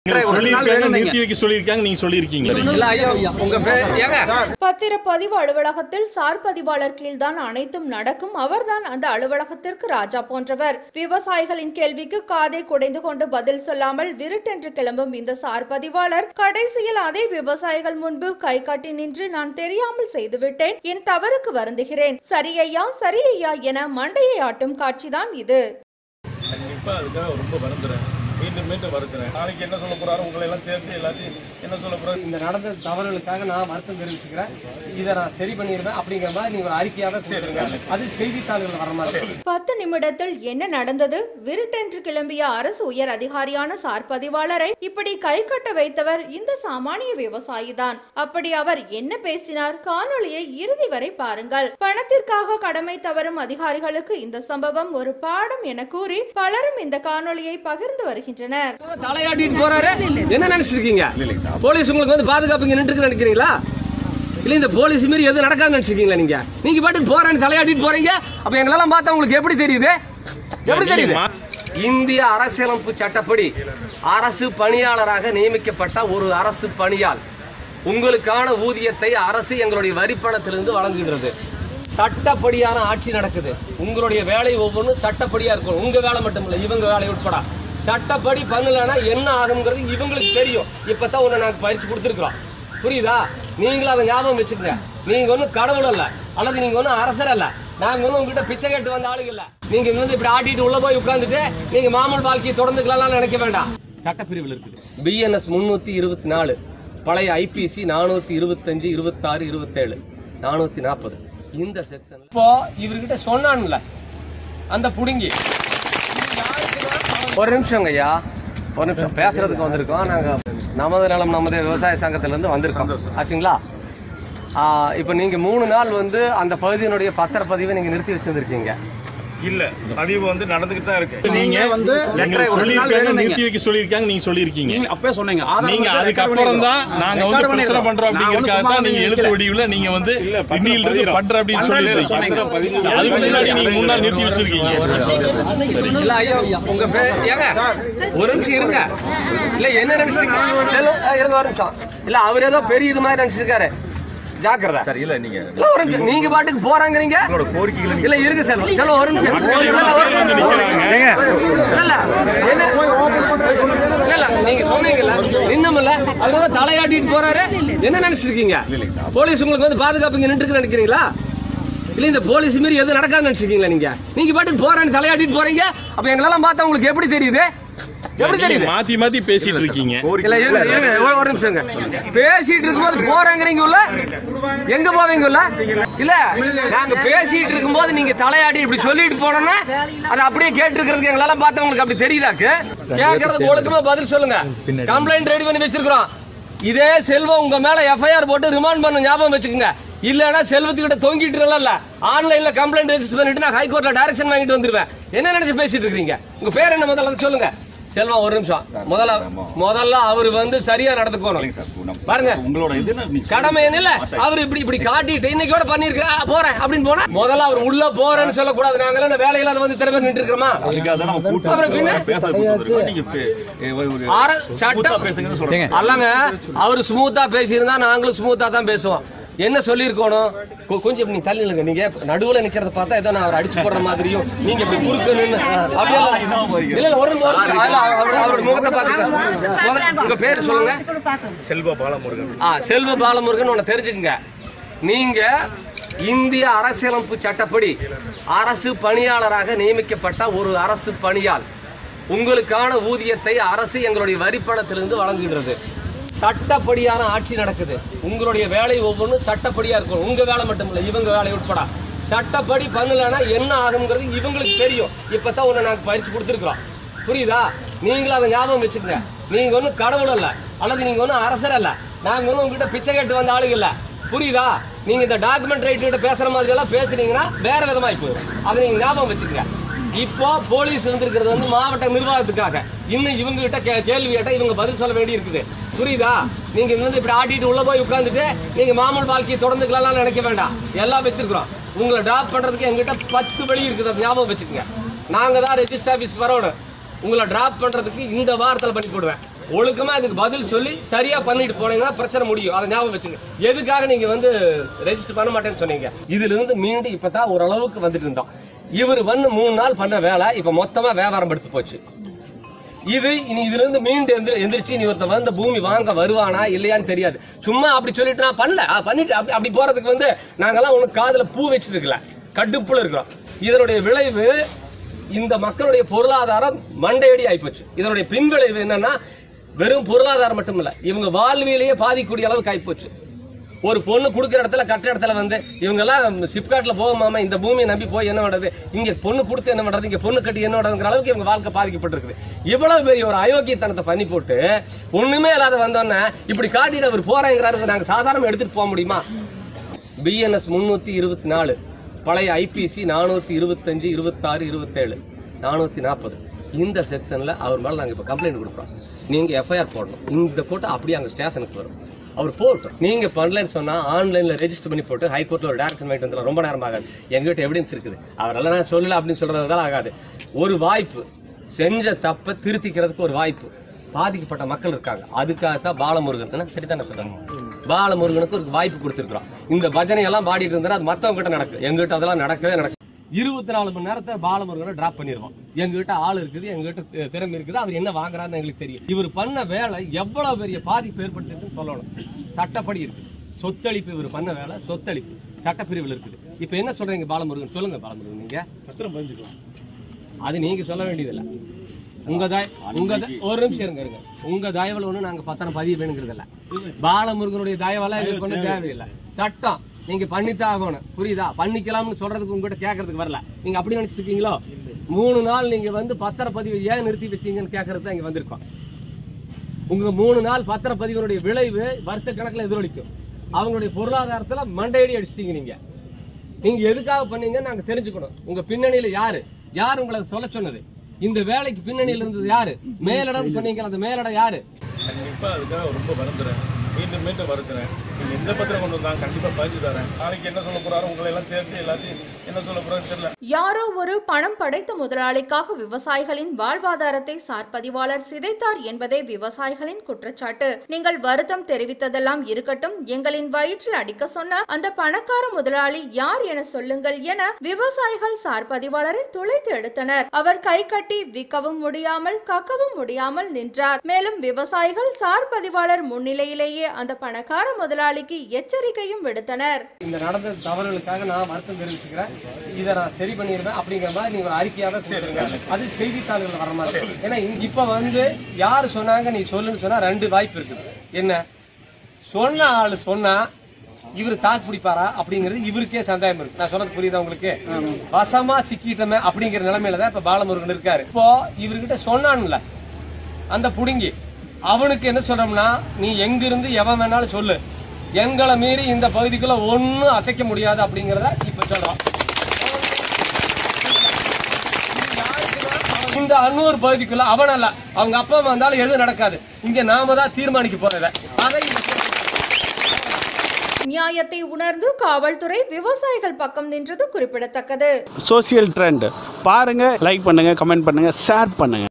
சொல்லியிருக்காங்க நிறுத்தி வைக்க சொல்லியிருக்காங்க நீங்க சொல்லியிருக்கீங்க இல்ல ஐயா உங்க பேர் ஏங்க பத்திரப்பதிவு அலுவலகத்தில் சார் பதிவாளர் கீழ்தான் அனைத்தும் நடக்கும் அவர்தான் அந்த அலுவலகத்திற்கு ராஜா போன்றவர் விவசாயிகளின் கேள்விக்கு காதை குடைந்து கொண்டு பதில் சொல்லாமல் விருட்டென்று கிளம்பும் இந்த சார் பதிவாளர் கடைசியில் அதே விவசாயிகள் முன்பு கை கட்டி நின்று நான் தெரியாமல் செய்துவிட்டேன் என் தவறுக்கு வருந்துகிறேன் சரி ஐயா சரி ஐயா என மண்டையை ஆட்டும் காட்சிதான் இது கண்டிப்பா அதுக்காக ரொம்ப வருந்துறேன் மீண்டும் மீண்டும் வருந்துறேன் நாளைக்கு என்ன சொல்ல போறாரு உங்களை எல்லாம் சேர்த்து எல்லாத்தையும் என்ன சொல்ல போறாரு இந்த நடந்த தவறுகளுக்காக நான் வருத்தம் தெரிவிச்சுக்கிறேன் இதை நான் சரி பண்ணிடுவேன் அப்படிங்கிற மாதிரி நீங்க ஒரு அறிக்கையாக கொடுத்துருங்க அது செய்தித்தாள்கள் வர மாதிரி பத்து நிமிடத்தில் என்ன நடந்தது விருட்டென்று கிளம்பிய அரசு உயர் அதிகாரியான சார் பதிவாளரை இப்படி கை கட்ட வைத்தவர் இந்த சாமானிய விவசாயிதான் அப்படி அவர் என்ன பேசினார் காணொளியை இறுதி வரை பாருங்கள் பணத்திற்காக கடமை தவறும் அதிகாரிகளுக்கு இந்த சம்பவம் ஒரு பாடம் என கூறி பலரும் இந்த காணொளியை பகிர்ந்து வருகின்றனர் தலையாட்டிட்டு போறாரு என்ன நினைச்சிருக்கீங்க போலீஸ் உங்களுக்கு வந்து பாதுகாப்பு இங்க நின்று நினைக்கிறீங்களா இல்ல இந்த போலீஸ் மீறி எதுவும் நடக்காதுன்னு நினைச்சிருக்கீங்களா நீங்க நீங்க பாட்டுக்கு போறேன்னு தலையாட்டிட்டு போறீங்க அப்ப எங்களெல்லாம் பார்த்தா உங்களுக்கு எப்படி தெரியுது எப்படி தெரியுது இந்திய அரசியலமைப்பு சட்டப்படி அரசு பணியாளராக நியமிக்கப்பட்ட ஒரு அரசு பணியாள் உங்களுக்கான ஊதியத்தை அரசு எங்களுடைய வரிப்பணத்திலிருந்து வழங்குகிறது சட்டப்படியான ஆட்சி நடக்குது உங்களுடைய வேலை ஒவ்வொன்றும் சட்டப்படியா இருக்கும் உங்க வேலை மட்டும் இல்ல இவங்க வேலை உட்பட சட்டப்படி பண்ணலன்னா என்ன ஆகுங்கிறது இவங்களுக்கு தெரியும் இப்பதான் உன்னை நாங்க பயிற்சி கொடுத்துருக்கோம் புரியுதா நீங்களும் அதை ஞாபகம் வச்சுக்கோங்க நீங்க ஒன்றும் கடவுள் அல்ல அல்லது நீங்க ஒன்றும் அரசர் அல்ல நாங்க ஒன்றும் உங்ககிட்ட பிச்சை கேட்டு வந்த ஆளுங்க இல்ல நீங்க இங்க வந்து இப்படி ஆட்டிட்டு உள்ள போய் உட்கார்ந்துட்டு நீங்க மாமூல் வாழ்க்கையை தொடர்ந்துக்கலாம் நினைக்க வேண்டாம் சட்டப்பிரிவில் இருக்குது பிஎன்எஸ் முன்னூத்தி இருபத்தி நாலு பழைய ஐபிசி நானூத்தி இருபத்தஞ்சு இருபத்தாறு இருபத்தேழு நானூத்தி நாற்பது இந்த செக்ஷன்ல இப்போ இவர்கிட்ட சொன்னான்ல அந்த புடுங்கி ஒரு நிமிஷங்க ஐயா ஒரு நிமிஷம் பேசுறதுக்கு வந்திருக்கோம் நாங்க நமது நலம் நமது விவசாய சங்கத்துல இருந்து வந்திருக்கோம் ஆச்சுங்களா ஆ, இப்போ நீங்க மூணு நாள் வந்து அந்த பகுதியினுடைய பத்திரப்பதிவை நீங்க நிறுத்தி வச்சிருந்திருக்கீங்க இல்ல பதிவு வந்து நடந்துகிட்டு தான் இருக்கு நீங்க வந்து சொல்லியிருக்காங்க நிறுத்தி வைக்க சொல்லியிருக்காங்க நீங்க சொல்லியிருக்கீங்க நீங்க அப்பவே சொன்னீங்க ஆதாரம் நீங்க வந்து record அதுக்கப்புறம் தான் பண்ணிருக்கோம். நாங்க record வந்து பிரச்சனை பண்ணிருக்கோம். பண்றோம் நான் ஒண்ணும் அப்படிங்கறதுக்காக தான் சும்மா நீங்க எழுத்து வைக்கல. வடிவுல நீங்க வந்து இன்னில இருந்து பண்ற அப்படின்னு சொல்லிருக்கீங்க அதுக்கு முன்னாடி நீங்க மூணு நாள் நிறுத்தி வச்சிருக்கீங்க இல்ல ஐயா உங்க பேர் ஏங்க ஒரு நிமிஷம் இருங்க இல்ல என்ன நினைச்சிருக்கீங்க செல்வம் ஆ, இருங்க ஒரு நிமிஷம் இல்ல அவர் ஏதோ பெரிய இது மாதிரி நினைச்சிருக்காரு ஜாக்கிரதை சார் இல்ல நீங்க இல்ல ஒரு நிமிஷம் நீங்க பாட்டுக்கு போறாங்கறீங்க உங்களோட கோரிக்கைகளை இல்ல இருக்கு செல்வம் செல்வம் ஒரு நிமிஷம் இல்ல, இல்ல, ஒரு நிமிஷம். இல்ல, இல்ல, என்ன? இல்ல, இல்ல, நீங்க சொன்னீங்கல்ல, இன்னுமில்ல, அவர் வந்து தலையாட்டிட்டு போறாரு என்ன நினைச்சிருக்கீங்க போலீஸ் உங்களுக்கு வந்து பாதுகாப்பு இங்க நின்று நினைக்கிறீங்களா இல்ல இந்த போலீஸ் மீறி எதுவும் நடக்காதுன்னு நினைச்சிருக்கீங்களா நீங்க நீங்க பாட்டுக்கு போறேன்னு தலையாட்டிட்டு போறீங்க அப்ப எங்களெல்லாம் பார்த்தா உங்களுக்கு எப்படி தெரியுது எப்படி நீங்க தெரியுது மாத்தி மாத்தி பேசிட்டு இருக்கீங்க இல்ல இருங்க இருங்க ஒரு- ஒரு நிமிஷங்க பேசிட்டு இருக்கும்போது போறேங்கிறீங்க உள்ள எங்க போவீங்க உள்ள இல்ல நாங்க பேசிட்டு இருக்கும்போது நீங்க தலையாடி இப்படி சொல்லிட்டு போனோம்னா அதை அப்படியே கேட்டு இருக்கிறதுக்கு எங்களால பார்த்தா உங்களுக்கு அப்படி தெரியுதாக்கு கேட்கறதுக்கு ஒழுக்கமா பதில் சொல்லுங்க கம்ப்ளைண்ட் ரெடி பண்ணி வச்சிருக்கிறோம் இதே செல்வம் உங்க மேல எஃப்ஐஆர் போட்டு ரிமாண்ட் பண்ண ஞாபகம் வச்சுக்கோங்க இல்லனா செல்வத்துக்கிட்ட தொங்கிட்டு இல்ல ஆன்லைன்ல கம்ப்ளைண்ட் ரெஜிஸ்டர் பண்ணிட்டு நான் ஹைகோர்ட்ல டைரக்ஷன் வாங்கிட்டு வந்துருவேன் என்ன நினைச்சு பேசிட்டு இருக்கீங்க உங்க பேர் என்ன முதல்ல அதை சொல்லுங்க செல்வம் ஒரு நிமிஷம் முதல்ல முதல்ல அவர் வந்து சரியா நடந்துக்கணும் பாருங்க உங்களோட இது நீங்க கடமை என்ன இல்ல அவர் இப்படி இப்படி காட்டிட்டு இன்னைக்கோட பண்ணிருக்கிறா போறேன் அப்படின்னு போனா முதல்ல அவர் உள்ள போறேன்னு சொல்லக்கூடாது நாங்க எல்லாம் வேலையில அதை வந்து திறமை நின்று இருக்கிறோமா அதுக்காக தான் நம்ம கூட்டம் அப்புறம் பின்ன? பேசாத கூட்டம் நீங்க பே- ஏ, ஒரு ஆர- சட்டம் கூட்டா பேசுங்கன்னு சொல்றேன் அல்லங்க அவர் ஸ்மூத்தா பேசியிருந்தா நாங்களும் ஸ்மூத்தா தான் பேசுவோம் என்ன சொல்லியிருக்கணும் கொ- கொஞ்சம் இப்படி நீ தள்ளி நில்லுங்க நீங்க நடுவுல நிக்கிறத பார்த்தா ஏதோ நான் அவர் அடிச்சு போடுற மாதிரியும் நீங்க இப்படி குறுக்க நின்னு அப்படியெல்லாம் இல்ல இல்ல ஒரு ஒரு- அதுல அவர் அவரோட முகத்தை பார்த்து உங்க பேரு சொல்லுங்க செல்வ பாலமுருகன் ஆ செல்வ பாலமுருகன் உன்னை தெரிஞ்சுக்கங்க நீங்க இந்திய அரசியலமைப்பு சட்டப்படி அரசு பணியாளராக நியமிக்கப்பட்ட ஒரு அரசு பணியாள் உங்களுக்கான ஊதியத்தை அரசு எங்களுடைய வரிப்பணத்திலிருந்து வழங்குகிறது சட்டப்படியான ஆட்சி நடக்குது உங்களுடைய வேலை ஒவ்வொன்றும் சட்டப்படியா இருக்கும் உங்க வேலை மட்டும் இல்ல இவங்க வேலை உட்பட சட்டப்படி பண்ணலன்னா என்ன ஆகுங்கிறது இவங்களுக்கு தெரியும் இப்பதான் உன்னை நாங்க பயிற்சி கொடுத்துருக்குறோம் புரியுதா நீங்களும் அதை ஞாபகம் வச்சுக்கோங்க நீங்க ஒன்றும் கடவுள் அல்ல அல்லது நீங்க ஒன்றும் அரசர் அல்ல நாங்க ஒன்றும் உங்ககிட்ட பிச்சை கேட்டு வந்த ஆளுங்க இல்ல புரியுதா நீங்க இந்த டாக்குமெண்ட் ரைட் கிட்ட பேசுற மாதிரி எல்லாம் பேசுனீங்கன்னா வேற விதமாய் போயிடும் அதை நீங்க ஞாபகம் வச்சுக்கோங்க இப்போ போலீஸ் இருந்திருக்கிறது வந்து மாவட்ட நிர்வாகத்துக்காக இன்னும் இவங்க கிட்ட கே- கேள்வி கேட்டா இவங்க பதில் சொல்ல வேண்டி இருக்குது புரியுதா நீங்க இங்க வந்து இப்படி ஆட்டிட்டு உள்ள போய் உட்கார்ந்துட்டு நீங்க மாமூல் வாழ்க்கையை தொடர்ந்துக்கலாம் நினைக்க வேண்டாம் எல்லாம் வச்சிருக்கிறோம் உங்களை டிராப் பண்றதுக்கு எங்ககிட்ட பத்து வழி இருக்குது அதை ஞாபகம் வச்சுக்கோங்க நாங்க தான் ரெஜிஸ்டர் ஆபீஸ் வரணும் உங்களை டிராப் பண்றதுக்கு இந்த வாரத்தில் பண்ணி போடுவேன் ஒழுக்கமா அதுக்கு பதில் சொல்லி சரியா பண்ணிட்டு போனீங்கன்னா பிரச்சனை முடியும் அதை ஞாபகம் வச்சுங்க எதுக்காக நீங்க வந்து ரெஜிஸ்டர் பண்ண மாட்டேன்னு சொன்னீங்க இதுல இருந்து மீண்டும் இப்பதான் ஓரளவுக்கு வந்துட்டு இருந்தோம் இவர் வந்து மூணு நாள் பண்ண வேலை இப்ப மொத்தமா வியாபாரம் எடுத்து போச்சு இது இனி இதுல இருந்து மீண்டு எந்திரி எந்திரிச்சு நீ ஒருத்தன் வந்து பூமி வாங்க வருவானா இல்லையான்னு தெரியாது சும்மா அப்படி சொல்லிட்டு நான் பண்ணல ஆ, பண்ணிட்டு அப்படி அப்படி போறதுக்கு வந்து நாங்கெல்லாம் உனக்கு காதுல பூ வச்சிருக்கல கடுப்புல இருக்கிறோம் இதனுடைய விளைவு இந்த மக்களுடைய பொருளாதாரம் மண்டையடி ஆயிப்போச்சு இதனுடைய பின்விளைவு என்னன்னா வெறும் பொருளாதாரம் மட்டும் இல்ல இவங்க வாழ்வியலையே பாதிக்கக்கூடிய அளவுக்கு ஆயிப்போச்சு ஒரு பொண்ணு கொடுக்குற இடத்துல கட்ட இடத்துல வந்து இவங்க எல்லாம் சிப்காட்ல போகாம இந்த பூமியை நம்பி போய் என்ன பண்றது இங்க பொண்ணு கொடுத்து என்ன பண்றது இங்க பொண்ணு கட்டி என்ன பண்றதுங்கிற அளவுக்கு இவங்க வாழ்க்கை பாதிக்கப்பட்டிருக்குது இவ்வளவு பெரிய ஒரு அயோக்கியத்தனத்தை பண்ணி போட்டு ஒண்ணுமே இல்லாத வந்தோன்னே இப்படி காட்டிட்டு அவர் போறேங்கிறாரு நாங்க சாதாரண எடுத்துட்டு போக முடியுமா பிஎன்எஸ் முன்னூத்தி இருபத்தி நாலு பழைய ஐபிசி நானூத்தி இருபத்தஞ்சு இருபத்தாறு இருபத்தேழு நானூத்தி நாற்பது இந்த செக்ஷன்ல அவர் மேல நாங்க இப்ப கம்ப்ளைண்ட் கொடுக்குறோம் நீங்க எஃப்ஐஆர் போடணும் இந்த போட்டு அப்படியே அங்க ஸ்டேஷனுக்கு வரும் அவர் போட்டோம் நீங்க பண்ணலன்னு சொன்னா ஆன்லைன்ல ரெஜிஸ்டர் பண்ணி போட்டு ஹைகோர்ட்ல ஒரு டேரக்ஷன் வாங்கிட்டு வந்துடலாம் ரொம்ப நேரம் ஆகாது எங்ககிட்ட எவிடன்ஸ் இருக்குது அவரெல்லாம் நான் சொல்லல அப்படின்னு சொல்றதுதான் ஆகாது ஒரு வாய்ப்பு செஞ்ச தப்பை திருத்திக்கிறதுக்கு ஒரு வாய்ப்பு பாதிக்கப்பட்ட மக்கள் இருக்காங்க அதுக்காகத்தான் பாலமுருகன் சரிதானே சொல்றாங்க பாலமுருகனுக்கு ஒரு வாய்ப்பு கொடுத்திருக்கிறோம் இந்த பஜனை எல்லாம் பாடிட்டு இருந்தா அது மத்தவங்க கிட்ட நடக்கும் எங்கிட்ட அதெல்லாம் நடக்கவே நடக்கும் இருபத்தி நாலு மணி நேரத்தை பாலமுருகனை டிராப் பண்ணிடுவோம் எங்ககிட்ட ஆள் இருக்குது எங்ககிட்ட தி- திறமை இருக்குது அவர் என்ன வாங்குறாருன்னு எங்களுக்கு தெரியும் இவர் பண்ண வேலை எவ்வளவு பெரிய பாதிப்பு ஏற்படுத்திருக்குன்னு சொல்லணும் சட்டப்படி இருக்கு சொத்தளிப்பு இவர் பண்ண வேலை சொத்தளிப்பு சட்டப்பிரிவில் இருக்குது இப்ப என்ன சொல்றீங்க பாலமுருகன் சொல்லுங்க பாலமுருகன் நீங்க பத்திரம் பதிஞ்சுக்கலாம் அது நீங்க சொல்ல வேண்டியதில்ல உங்க தாய் உங்க த- ஒரு நிமிஷம் இருங்க இருங்க உங்க தயவுல ஒண்ணு நாங்க பத்திரம் பதிவு வேணுங்கிறது இல்ல பாலமுருகனுடைய தயவெல்லாம் எங்களுக்கு ஒண்ணு தேவையில்லை சட்டம் நீங்க பண்ணித்தான் ஆகணும் புரியுதா பண்ணிக்கலாம்னு சொல்றதுக்கு உங்ககிட்ட கேட்கறதுக்கு வரல நீங்க அப்படி நினைச்சிட்டு இருக்கீங்களோ மூணு நாள் நீங்க வந்து பத்திரப்பதிவு ஏன் நிறுத்தி வச்சீங்கன்னு கேட்கறது தான் இங்க வந்திருக்கோம் உங்க மூணு நாள் பத்திரப்பதிவனுடைய விளைவு வருஷ கணக்குல எதிரொலிக்கும் அவங்களுடைய பொருளாதாரத்துல மண்டையடி அடிச்சிட்டீங்க நீங்க நீங்க எதுக்காக பண்ணீங்கன்னு நாங்க தெரிஞ்சுக்கணும் உங்க பின்னணியில யாரு யார் உங்களை சொல்ல சொன்னது இந்த வேலைக்கு பின்னணியில இருந்தது யாரு மேலிடம் சொன்னீங்க அந்த மேலிடம் யாரு கண்டிப்பா அதுக்காக ரொம்ப வருந்துறேன் மீண்டும் மீண்டும் வருந்துறேன் நீங்க எந்த பத்திரம் கொண்டு வந்தாங்க கண்டிப்பா பதிச்சு தரேன் நாளைக்கு என்ன சொல்ல போறாரு உங்களை எல்லாம் சேர்த்து எல்லாத்தையும் என்ன சொல்ல போறாரு தெரியல யாரோ ஒரு பணம் படைத்த முதலாளிக்காக விவசாயிகளின் வாழ்வாதாரத்தை சார்பதிவாளர் சிதைத்தார் என்பதே விவசாயிகளின் குற்றச்சாட்டு நீங்கள் வருத்தம் தெரிவித்ததெல்லாம் இருக்கட்டும் எங்களின் வயிற்றில் அடிக்க சொன்ன அந்த பணக்கார முதலாளி யார் என சொல்லுங்கள் என விவசாயிகள் சார்பதிவாளரை துளைத்து எடுத்தனர் அவர் கை கட்டி விற்கவும் முடியாமல் கக்கவும் முடியாமல் நின்றார் மேலும் விவசாயிகள் சார்பதிவாளர் முன்னிலையிலேயே அந்த பணக்கார முதலாளிக்கு எச்சரிக்கையும் விடுத்தனர் இந்த நடந்த தவறுகளுக்காக நான் வருத்தம் தெரிவிச்சுக்கிறேன் இதை நான் சரி பண்ணிடுவேன் அப்படிங்கிற மாதிரி நீங்க ஒரு அறிக்கையாக கொடுத்துருங்க அது செய்தித்தாள்கள் வர மாதிரி ஏன்னா இங்க- இப்ப வந்து யாரு சொன்னாங்க நீ சொல்லுன்னு சொன்னா ரெண்டு வாய்ப்பு இருக்குது என்ன சொன்ன ஆளு சொன்னா இவர் தாக்கு பிடிப்பாரா அப்படிங்கிறது இவருக்கே சந்தேகம் இருக்கு நான் சொன்னது புரியுதா உங்களுக்கு வசமா சிக்கிட்டோமே அப்படிங்கிற நிலைமையில தான் இப்ப பாலமுருகன் இருக்காரு இப்போ இவர்கிட்ட சொன்னான்ல அந்த புடுங்கி அவனுக்கு என்ன சொல்றோம்னா நீ எங்கிருந்து எவன் வேணாலும் சொல்லு எங்களை மீறி இந்த பகுதிக்குள்ள ஒண்ணும் அசைக்க முடியாது அப்படிங்கறத இப்ப சொல்றோம் இந்த அன்னூர் பகுதிக்குள்ள அவன் அல்ல அவங்க அப்பா அம்மா வந்தாலும் எதுவும் நடக்காது இங்க நாம தான் தீர்மானிக்க போறத அதை இந்த நியாயத்தை உணர்ந்து காவல்துறை விவசாயிகள் பக்கம் நின்றது குறிப்பிடத்தக்கது சோசியல் ட்ரெண்ட் பாருங்கள் லைக் பண்ணுங்கள் கமெண்ட் பண்ணுங்கள் ஷேர் பண்ணுங்கள்